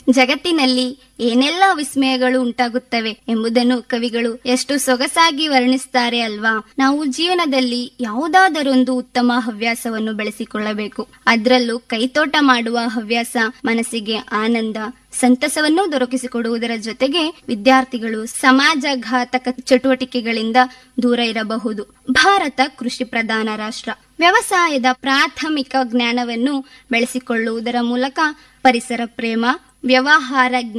ಜಗತ್ತಿನಲ್ಲಿ ಏನೆಲ್ಲ ವಿಸ್ಮಯಗಳು ಉಂಟಾಗುತ್ತವೆ ಎಂಬುದನ್ನು ಕವಿಗಳು ಎಷ್ಟು ಸೊಗಸಾಗಿ ವರ್ಣಿಸ್ತಾರೆ ಅಲ್ವಾ ನಾವು ಜೀವನದಲ್ಲಿ ಯಾವುದಾದರೊಂದು ಉತ್ತಮ ಹವ್ಯಾಸವನ್ನು ಬೆಳೆಸಿಕೊಳ್ಳಬೇಕು ಅದರಲ್ಲೂ ಕೈತೋಟ ಮಾಡುವ ಹವ್ಯಾಸ ಮನಸ್ಸಿಗೆ ಆನಂದ ಸಂತಸವನ್ನು ದೊರಕಿಸಿಕೊಡುವುದರ ಜೊತೆಗೆ ವಿದ್ಯಾರ್ಥಿಗಳು ಸಮಾಜಘಾತಕ ಚಟುವಟಿಕೆಗಳಿಂದ ದೂರ ಇರಬಹುದು ಭಾರತ ಕೃಷಿ ಪ್ರಧಾನ ರಾಷ್ಟ್ರ ವ್ಯವಸಾಯದ ಪ್ರಾಥಮಿಕ ಜ್ಞಾನವನ್ನು ಬೆಳೆಸಿಕೊಳ್ಳುವುದರ ಮೂಲಕ ಪರಿಸರ ಪ್ರೇಮ ವ್ಯವಹಾರ